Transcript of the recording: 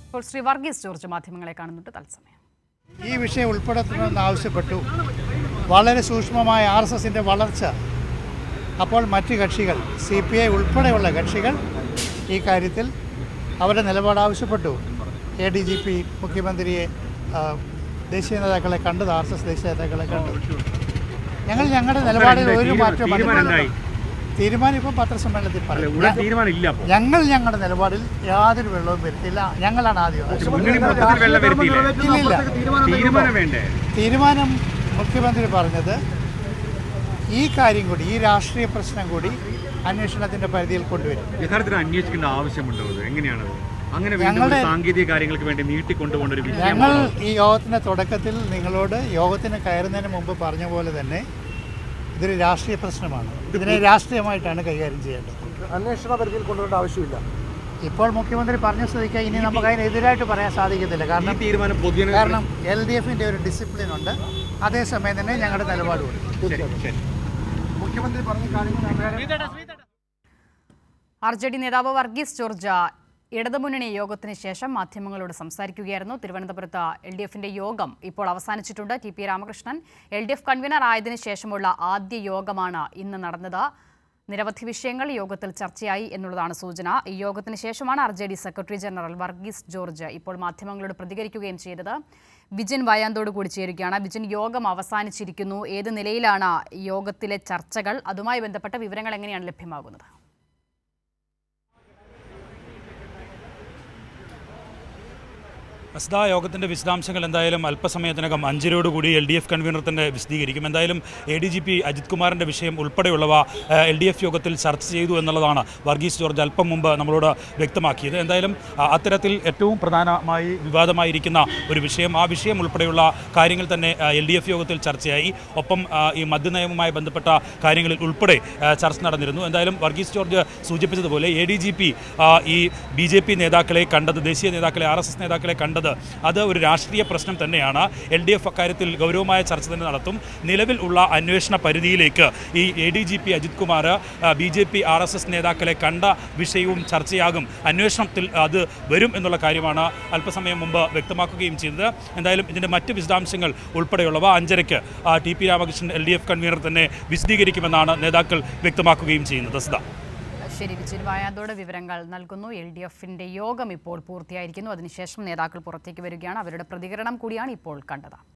ഇപ്പോൾ ശ്രീ വർഗീസ് ജോർജ് മാധ്യമങ്ങളെ കാണുന്നുണ്ട് തത്സമയം ഈ വിഷയം ഉൾപ്പെടുത്തണമെന്ന് ആവശ്യപ്പെട്ടു വളരെ സൂക്ഷ്മമായ ആർ എസ് എസിൻ്റെ വളർച്ച അപ്പോൾ മറ്റ് കക്ഷികൾ സി പി ഐ ഉൾപ്പെടെയുള്ള കക്ഷികൾ ഈ കാര്യത്തിൽ അവരുടെ നിലപാട് ആവശ്യപ്പെട്ടു എ ഡി ജി പി മുഖ്യമന്ത്രിയെ ആ, ദേശീയ നേതാക്കളെ കണ്ടത് ആർ എസ് എസ് ദേശീയ നേതാക്കളെ കണ്ടത് ഞങ്ങൾ ഞങ്ങളുടെ നിലപാടിൽ ഒരു മാറ്റം തീരുമാനം എന്തായി? തീരുമാനം ഇപ്പം പത്രസമ്മേളനത്തിൽ അല്ല പറയും ഉടൻ തീരുമാനം ഇല്ല അപ്പോൾ ഞങ്ങൾ ഞങ്ങളുടെ നിലപാടിൽ യാതൊരു വെള്ളവും വരുത്തില്ല ഞങ്ങളാണ് ആദ്യം മുന്നണി മൊത്തത്തിൽ വെള്ളം വരുത്തിയില്ലേ ഇല്ലില്ല തീരുമാനം വേണ്ടേ തീരുമാനം മുഖ്യമന്ത്രി പറഞ്ഞത് ഈ കാര്യം കൂടി ഈ രാഷ്ട്രീയ പ്രശ്നം കൂടി അന്വേഷണത്തിന്റെ പരിധിയിൽ കൊണ്ടുവരും യഥാർത്ഥത്തിൽ അന്വേഷിക്കേണ്ട ആവശ്യമുണ്ടോ അത് എങ്ങനെയാണത് അങ്ങനെ വീണ്ടും ഒരു ഞങ്ങളുടെ- സാങ്കേതിക കാര്യങ്ങൾക്ക് വേണ്ടി നീട്ടിക്കൊണ്ടുപോകേണ്ട ഒരു ഞങ്ങൾ വിഷയമാണ് ഈ യോഗത്തിന്റെ തുടക്കത്തിൽ നിങ്ങളോട് യോഗത്തിന് കയറുന്നതിന് മുമ്പ് പറഞ്ഞ പോലെ തന്നെ ഇതൊരു രാഷ്ട്രീയ പ്രശ്നമാണ് ഇതിനെ രാഷ്ട്രീയമായിട്ടാണ് കൈകാര്യം ചെയ്യേണ്ടത് അന്വേഷണ പരിധിയിൽ കൊണ്ടുവരേണ്ട ആവശ്യമില്ല ഇപ്പോൾ മുഖ്യമന്ത്രി പറഞ്ഞ സ്ഥിതിക്ക് ഇനി നമുക്ക് അതിനെതിരായിട്ട് പറയാൻ സാധിക്കത്തില്ല ഈ കാരണം തീരുമാനം പൊതുജന കാരണം എൽ ഡി എഫിന്റെ ഒരു ഡിസിപ്ലിൻ ഉണ്ട് അതേസമയം തന്നെ ഞങ്ങളുടെ നിലപാടുമുണ്ട് ശരി ശരി മുഖ്യമന്ത്രി പറഞ്ഞ കാര്യങ്ങൾ ആർ ജെ ഡി നേതാവ് വർഗീസ് ജോർജ് ഇടതുമുന്നണി യോഗത്തിന് ശേഷം മാധ്യമങ്ങളോട് സംസാരിക്കുകയായിരുന്നു തിരുവനന്തപുരത്ത് എൽ ഡി എഫിന്റെ യോഗം ഇപ്പോൾ അവസാനിച്ചിട്ടുണ്ട് T P Ramakrishnan L D F convener ആയതിനു ശേഷമുള്ള ആദ്യ യോഗമാണ് ഇന്ന് നടന്നത് നിരവധി വിഷയങ്ങൾ യോഗത്തിൽ ചർച്ചയായി എന്നുള്ളതാണ് സൂചന ഈ യോഗത്തിന് ശേഷമാണ് R J D secretary general Varghese George ഇപ്പോൾ മാധ്യമങ്ങളോട് പ്രതികരിക്കുകയും ചെയ്തത് വിജിൻ വായാന്തോട് കൂടി ചേരുകയാണ് വിജിൻ യോഗം അവസാനിച്ചിരിക്കുന്നു ഏത് നിലയിലാണ് യോഗത്തിലെ ചർച്ചകൾ അതുമായി ബന്ധപ്പെട്ട വിവരങ്ങൾ എങ്ങനെയാണ് ലഭ്യമാകുന്നത് അസ്ദ യോഗത്തിൻ്റെ വിശദാംശങ്ങൾ എന്തായാലും അല്പസമയത്തിനകം അഞ്ചരയോടുകൂടി എൽ ഡി എഫ് കൺവീനർ തന്നെ വിശദീകരിക്കും എന്തായാലും A D G P Ajith കുമാറിൻ്റെ വിഷയം ഉൾപ്പെടെയുള്ളവ എൽ ഡി എഫ് യോഗത്തിൽ ചർച്ച ചെയ്തു എന്നുള്ളതാണ് വർഗീസ് ജോർജ് അല്പം മുമ്പ് നമ്മളോട് വ്യക്തമാക്കിയത് എന്തായാലും ആ, അത്തരത്തിൽ ഏറ്റവും പ്രധാനമായി വിവാദമായിരിക്കുന്ന ഒരു വിഷയം ആ വിഷയം ഉൾപ്പെടെയുള്ള കാര്യങ്ങൾ തന്നെ എൽ ഡി എഫ് യോഗത്തിൽ ചർച്ചയായി ഒപ്പം ആ, ഈ മദ്യനയവുമായി ബന്ധപ്പെട്ട കാര്യങ്ങളിൽ ഉൾപ്പെടെ ആ, ചർച്ച നടന്നിരുന്നു എന്തായാലും വർഗീസ് ജോർജ് സൂചിപ്പിച്ചതുപോലെ എ ഡി ജി പി ഈ ബി ജെ പി നേതാക്കളെ കണ്ടത് ദേശീയ നേതാക്കളെ ആർ എസ് എസ് നേതാക്കളെ കണ്ടത് അത് ഒരു രാഷ്ട്രീയ പ്രശ്നം തന്നെയാണ് എൽ ഡി എഫ് അക്കാര്യത്തിൽ ഗൗരവമായ ചർച്ച തന്നെ നടത്തും നിലവിൽ ഉള്ള അന്വേഷണ പരിധിയിലേക്ക് ഈ A D G P Ajith Kumar B J P R S S നേതാക്കളെ കണ്ട വിഷയവും ചർച്ചയാകും അന്വേഷണത്തിൽ അത് വരും എന്നുള്ള കാര്യമാണ് അല്പസമയം മുമ്പ് വ്യക്തമാക്കുകയും ചെയ്തത് എന്തായാലും ഇതിൻ്റെ മറ്റ് വിശദാംശങ്ങൾ ഉൾപ്പെടെയുള്ളവ അഞ്ചരയ്ക്ക് ആ, T P Ramakrishnan L D F convener തന്നെ വിശദീകരിക്കുമെന്നാണ് നേതാക്കൾ വ്യക്തമാക്കുകയും ചെയ്യുന്നത് സദ ശരി വിജിൻ വായാന്തോട് വിവരങ്ങൾ നൽകുന്നു എൽ ഡി എഫിന്റെ യോഗം ഇപ്പോൾ പൂർത്തിയായിരിക്കുന്നു അതിനുശേഷം നേതാക്കൾ പുറത്തേക്ക് വരികയാണ് അവരുടെ പ്രതികരണം കൂടിയാണ് ഇപ്പോൾ കണ്ടത്